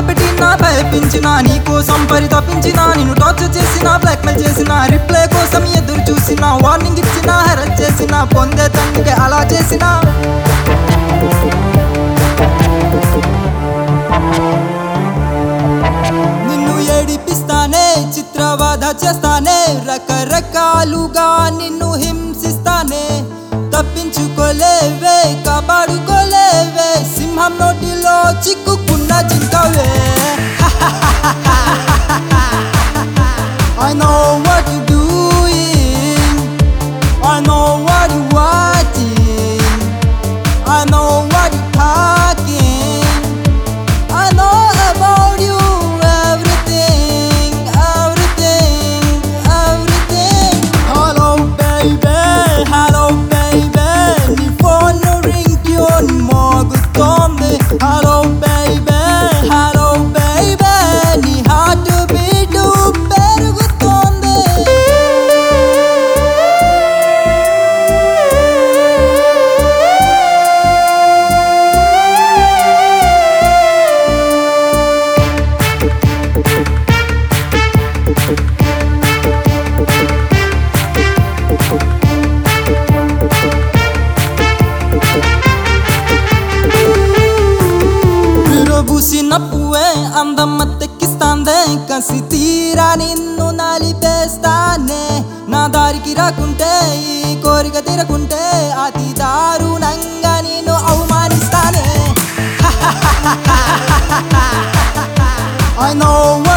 పెట్టినా భయపించిన నీ కోసం పరితపించిన నిన్ను టార్చర్ చేసిన బ్లాక్మెయిల్ చేసిన రిప్లై కోసం ఎదురు చూసిన వార్నింగ్ ఇచ్చిన హెరస్ చేసిన పొందే తండ్రికి అలా చేసిన నిన్ను ఏడిపిస్తానే చిత్రవధ చేస్తానే రకరకాలుగా నిన్ను హింసిస్తానే తప్పించుకోలేవే కాపాడుకోలేవే సింహం నోటిలో చిక్కుకున్న జింకవే I know what you're doing I know what you're watching I know what you're talking I know about you everything, everything, everything. Hello baby, hello baby. నీ ఫోన్ రింగ్ ట్యూన్ మోగుతోంది. Hello baby, hello baby. నీ heart beat పెరుగుతోంది. విరబూసిన పువ్వే అందమ్మ తెక్కిస్తాందే కసి తీరా నిన్ను నలిపేస్తానే నా దారికి రాకుంటే ఈ కోరిక తీరకుంటే అతి దారుణంగా నిన్ను అవమానిస్తానే I know